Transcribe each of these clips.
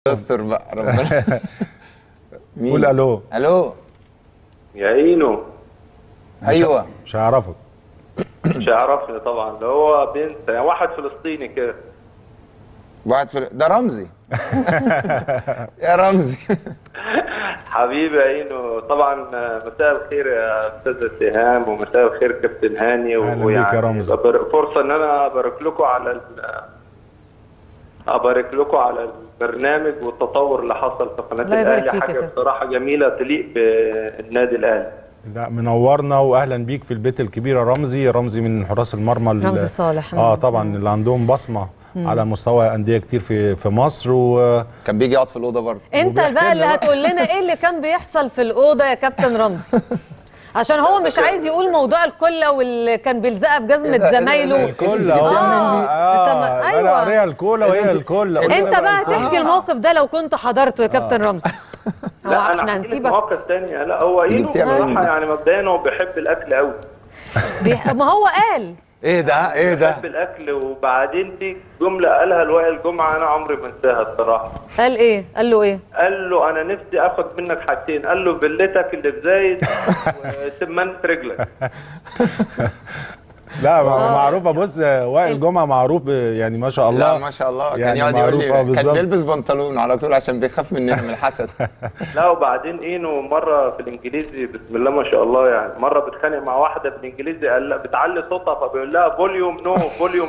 استر بقى ربنا مين؟ قول الو الو يا اينو ايوه مش هيعرفك مش هيعرفني طبعا ده هو بنت يعني واحد فلسطيني كده واحد في ده رمزي يا رمزي حبيبي يا اينو طبعا مساء الخير يا استاذ اتهام ومساء الخير كابتن هاني أهلا بيك ويعني يا رمزي. ببر- فرصه ان انا ابارك لكم على ال- ابارك لكم على البرنامج والتطور اللي حصل في قناه الله يبارك الاهلي فيك يا حاجه كابتن. بصراحه جميله تليق بالنادي الاهلي لا منورنا واهلا بيك في البيت الكبير يا رمزي رمزي من حراس المرمى ال- رمزي صالح. اه طبعا اللي عندهم بصمه على مستوى انديه كتير في في مصر و كان بيجي يقعد في الاوضه برضه انت وبيحكي بقى اللي لنا هتقول لنا ايه اللي كان بيحصل في الاوضه يا كابتن رمزي عشان هو مش عايز يقول موضوع الكله واللي كان بيلزقها بجزمه ده- إيه ده- زمايله ده الكل آه. اهو آه. أنت ما- انا أيوة. قاريها الكولا وهي الكولا انت بقى هتحكي الموقف ده لو كنت حضرته يا كابتن رمزي هو لا انا احنا هحكي لك هنسيبك مواقف تانية لا هو اينو بتعمل إيه؟ بصراحه يعني مبدئيا هو بيحب الاكل قوي بيح... ما هو قال ايه ده ايه ده بيحب الاكل وبعدين في جمله قالها لوائل الجمعه انا عمري ما انساها الصراحه قال ايه قال له ايه قال له انا نفسي اخد منك حاجتين قال له فيلتك اللي في زايد وسمنت رجلك لا معروفه بص وائل جمعه معروف ب- يعني ما شاء الله لا ما شاء الله كان يعني يقعد يقول معروف، لي آه، كان بالظبط. بيلبس بنطلون على طول عشان بيخاف مننا من الحسد لا وبعدين اينو مره في الانجليزي بسم الله ما شاء الله يعني مره بتخانق مع واحده بالانجليزي قال لا بتعلي صوتها فبيقول لها فوليوم نو فوليوم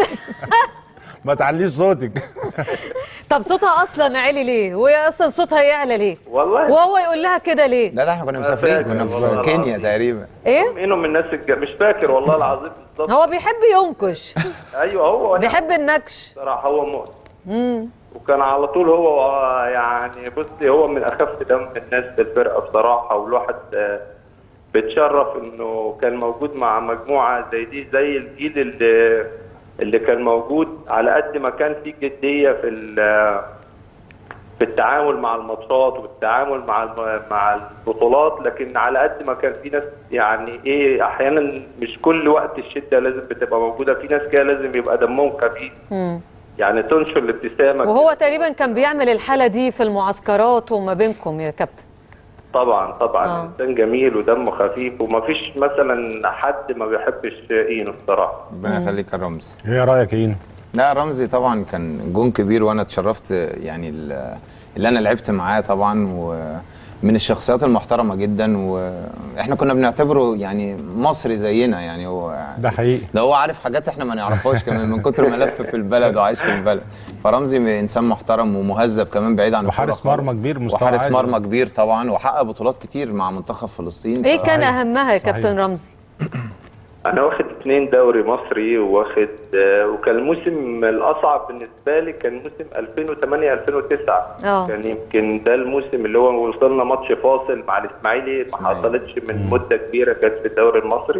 ما تعليش صوتك طب صوتها اصلا عالي ليه وهي اصلا صوتها يعلى ليه والله وهو يقول لها كده ليه لا ده احنا كنا مسافرين فاكر كنا والله في كينيا العظيم. تقريبا ايه اينو من الناس الج... مش فاكر والله العظيم بالظبط هو بيحب ينكش ايوه هو بيحب النكش صراحه هو مؤمن وكان على طول هو آه، يعني بصي هو من اخف دم الناس في الفرقه بصراحه والواحد آه، بيتشرف انه كان موجود مع مجموعه زي دي زي الجيل اللي اللي كان موجود على قد ما كان في جديه في ال- في التعامل مع الماتشات والتعامل مع الم- مع البطولات لكن على قد ما كان في ناس يعني ايه احيانا مش كل وقت الشده لازم بتبقى موجوده في ناس كده لازم يبقى دمهم خفيف مم. يعني تنشر الابتسامه وهو تقريبا كان بيعمل الحاله دي في المعسكرات وما بينكم يا كابتن طبعا طبعا آه. انسان جميل ودمه خفيف ومفيش مثلا حد ما بيحبش اينو الصراحه ربنا يخليك يا رمزي ايه رايك يا اينو لا رمزي طبعا كان جون كبير وانا اتشرفت يعني ال- اللي انا لعبت معاه طبعا ومن الشخصيات المحترمه جدا واحنا كنا بنعتبره يعني مصري زينا يعني هو ده حقيقي ده هو عارف حاجات احنا ما نعرفهاش كمان من كتر ما لف في البلد وعايش في البلد فرمزي انسان محترم ومهذب كمان بعيد عن وحارس الكورة خالص. مرمى كبير مستوى وحارس عالي. مرمى كبير طبعا وحقق بطولات كتير مع منتخب فلسطين ايه ف- كان صحيح. اهمها يا صحيح. كابتن رمزي انا واخد اتنين دوري مصري واخد آه، وكان الموسم الاصعب بالنسبه لي كان موسم 2008 2009 اه. كان يمكن ده الموسم اللي هو وصلنا ماتش فاصل مع الاسماعيلي ما إسماعيلي. حصلتش من مده كبيره كانت في الدوري المصري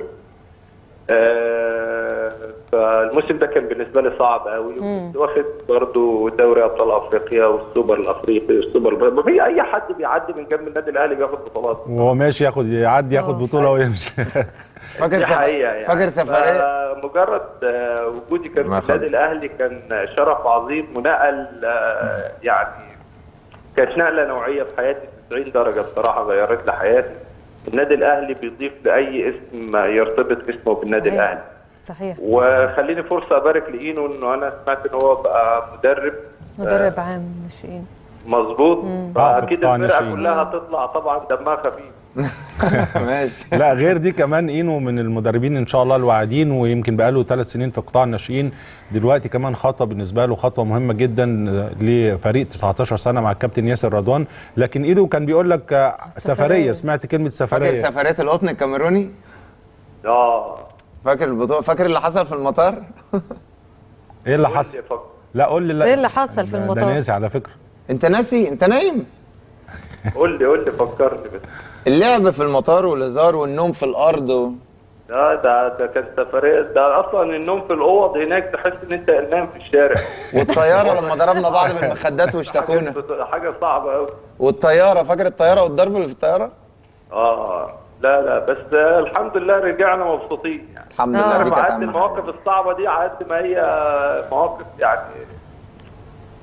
آه، فالموسم ده كان بالنسبه لي صعب قوي وكنت واخد برضو دوري ابطال افريقيا والسوبر الافريقي والسوبر ما في اي حد بيعدي من جنب النادي الاهلي بياخد بطولات وهو ماشي ياخد يعدي ياخد بطوله ويمشي فاكر دي سف... حقيقة يعني فاكر سفريه مجرد وجودي كان ما في النادي الاهلي كان شرف عظيم ونقل آه، يعني كانت نقله نوعيه في حياتي 90 درجه بصراحه غيرت لي حياتي النادي الاهلي بيضيف لاي اسم يرتبط اسمه بالنادي صحيح. الاهلي صحيح وخليني فرصه ابارك لاينو انه انا سمعت ان هو بقى مدرب مدرب عام ناشئين مظبوط آه، في فاكيد قطاع الفرقه الناشئين. كلها هتطلع طبعا دمها خفيف ماشي لا غير دي كمان اينو من المدربين ان شاء الله الواعدين ويمكن بقاله ثلاث سنين في قطاع الناشئين دلوقتي كمان خطوه بالنسبه له خطوه مهمه جدا لفريق 19 سنه مع الكابتن ياسر رضوان لكن ايدو كان بيقول لك آه، سفريه سمعت كلمه فاكر سفريه سفريه القطن الكاميروني اه فاكر البطوله فاكر اللي حصل في المطار ايه اللي حصل لا قول لي لا ايه اللي حصل في ده- المطار؟ ده ناسي على فكره انت ناسي انت نايم قول لي قول لي فكرني بس اللعب في المطار والهزار والنوم في الارض و... لا ده ده كان سفريه ده اصلا النوم في الاوض هناك تحس ان انت نايم في الشارع والطياره لما ضربنا بعض بالمخدات واشتكونا حاجه حاجه صعبه قوي والطياره فاكر الطياره والضرب اللي في الطياره اه لا لا بس آه، الحمد لله رجعنا مبسوطين يعني الحمد آه. لله دي كانت بعد اهم المواقف حاجه الصعبه دي على قد ما هي مواقف يعني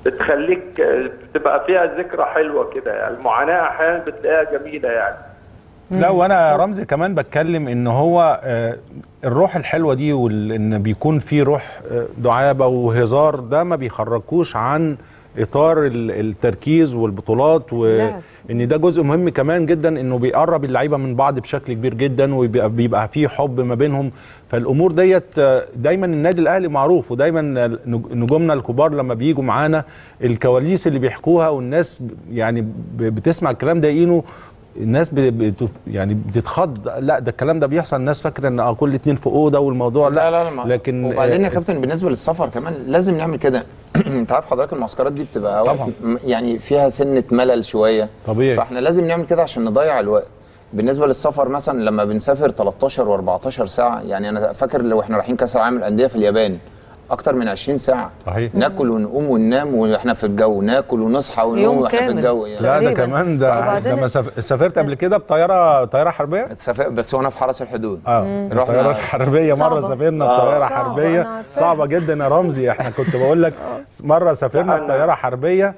بتخليك آه، بتبقى فيها ذكرى حلوه كده يعني المعاناه احيانا بتلاقيها جميله يعني لا وانا يا رمزي كمان بتكلم ان هو آه، الروح الحلوه دي وان بيكون في روح آه، دعابه وهزار ده ما بيخرجكوش عن اطار ال- التركيز والبطولات لعب. وان ده جزء مهم كمان جدا انه بيقرب اللعيبه من بعض بشكل كبير جدا وبيبقى بيبقى في حب ما بينهم فالامور ديت آه، دايما النادي الاهلي معروف ودايما نج- نجومنا الكبار لما بيجوا معانا الكواليس اللي بيحكوها والناس ب- يعني ب- بتسمع الكلام ده يقينه الناس ب- بت يعني بتتخض لا ده الكلام ده بيحصل الناس فاكره ان آه كل اتنين في اوضه والموضوع لا, لا لا لا ما- لكن وبعدين يا آه، كابتن بالنسبه للسفر كمان لازم نعمل كده انت عارف حضرتك المعسكرات دي بتبقى أوقات طبعا. م- يعني فيها سنه ملل شويه طبيعي. فاحنا لازم نعمل كده عشان نضيع الوقت بالنسبه للسفر مثلا لما بنسافر 13 و14 ساعه يعني انا فاكر لو احنا رايحين كاس العالم للانديه في اليابان اكتر من 20 ساعه صحيح. ناكل ونقوم وننام واحنا في الجو ناكل ونصحى ونقوم يوم واحنا في كامل. الجو يعني لا ده تقريباً. كمان ده وبعدين- لما سف- سافرت قبل كده بطياره طياره حربيه اتسافق- بس وانا في حرس الحدود اه رحنا- طيارات حربيه مره صعبة. سافرنا آه. بطياره صعبة، حربيه أنا عارفاها. صعبه جدا يا رمزي احنا كنت بقول لك مره سافرنا أنا- بطياره حربيه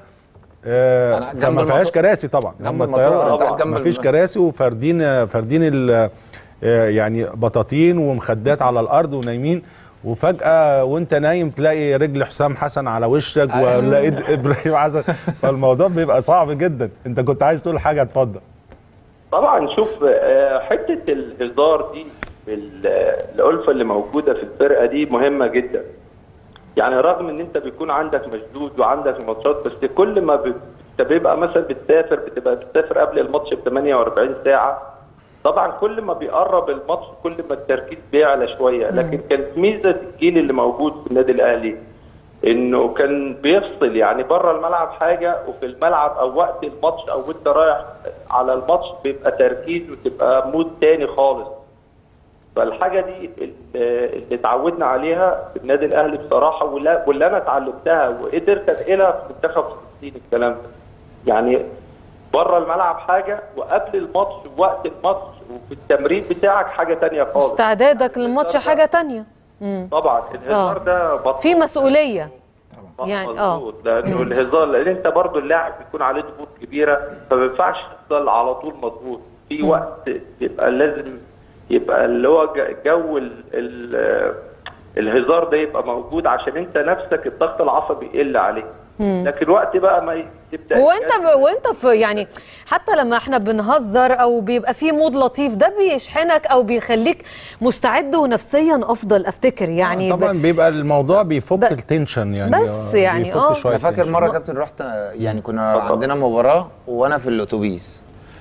آه أنا جنب فما فيهاش المطار. كراسي طبعا جنب هم المطار، الطياره أنت طبعاً. جنب ما فيش الم- كراسي وفاردين فاردين ال- آه، يعني بطاطين ومخدات على الارض ونايمين وفجأة وانت نايم تلاقي رجل حسام حسن على وشك أيوة. ولا ايد ابراهيم عزل فالموضوع بيبقى صعب جدا انت كنت عايز تقول حاجة اتفضل طبعا شوف آه، حته الهزار دي ال- الالفه اللي موجوده في الفرقه دي مهمه جدا يعني رغم ان انت بيكون عندك مشدود وعندك ماتشات بس كل ما ب- انت بيبقى مثلا بتسافر بتبقى بتسافر قبل الماتش ب 48 ساعه طبعا كل ما بيقرب الماتش كل ما التركيز بيعلى شويه لكن كانت ميزه الجيل اللي موجود في النادي الاهلي انه كان بيفصل يعني بره الملعب حاجه وفي الملعب او وقت الماتش او وانت رايح على الماتش بيبقى تركيز وتبقى مود تاني خالص فالحاجه دي اللي اللي اتعودنا عليها في النادي الاهلي بصراحه ولا- واللي انا اتعلمتها وقدرت انقلها في منتخب فلسطين الكلام ده يعني بره الملعب حاجه وقبل الماتش ووقت الماتش وفي التمرين بتاعك حاجه تانية خالص استعدادك للماتش حاجه تانية مم. طبعا الهزار آه. ده بطل في مسؤوليه يعني يعني اه اه لانه الهزار لان انت برضو اللاعب بيكون عليه ضغوط كبيره فما ينفعش تفضل على طول مضغوط في وقت يبقى لازم يبقى اللي هو ج- جو ال ال الهزار ده يبقى موجود عشان انت نفسك الضغط العصبي يقل عليك لكن وقت بقى ما تبدا وانت ب... وانت في يعني حتى لما احنا بنهزر او بيبقى في مود لطيف ده بيشحنك او بيخليك مستعد ونفسيا افضل افتكر يعني طبعا ب... بيبقى الموضوع بيفك ب- التنشن يعني بس آه، يعني بيفك آه. شوية انا فاكر تنشن. مره كابتن رحت يعني كنا اتفضل. عندنا مباراه وانا في الاتوبيس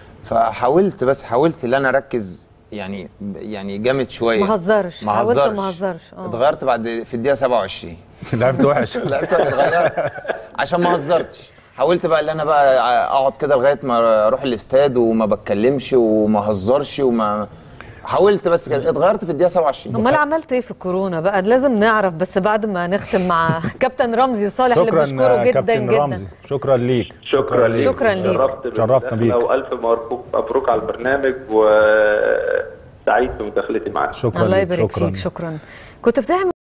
فحاولت بس حاولت ان انا اركز يعني يعني جامد شويه ما هزرش ما حاولت هزرش ما هزرش اه اتغيرت بعد في الدقيقه 27 لعبت وحش لعبت اتغيرت عشان ما هزرتش حاولت بقى ان انا بقى اقعد كده لغايه ما اروح الاستاد وما بتكلمش وما هزرش وما حاولت بس كده اتغيرت في الدقيقه 27 امال عملت ايه في الكورونا بقى لازم نعرف بس بعد ما نختم مع كابتن رمزي صالح اللي شكرا بنشكره جدا كابتن جدا رمزي شكرا ليك شكرا ليك شكراً ليك. شرفت شرفنا بالمداخلة بيك. والف مبروك مبروك على البرنامج وسعيد بمداخلتي معاك شكرا الله ليك يبارك شكرا فيك شكرا كنت بتعمل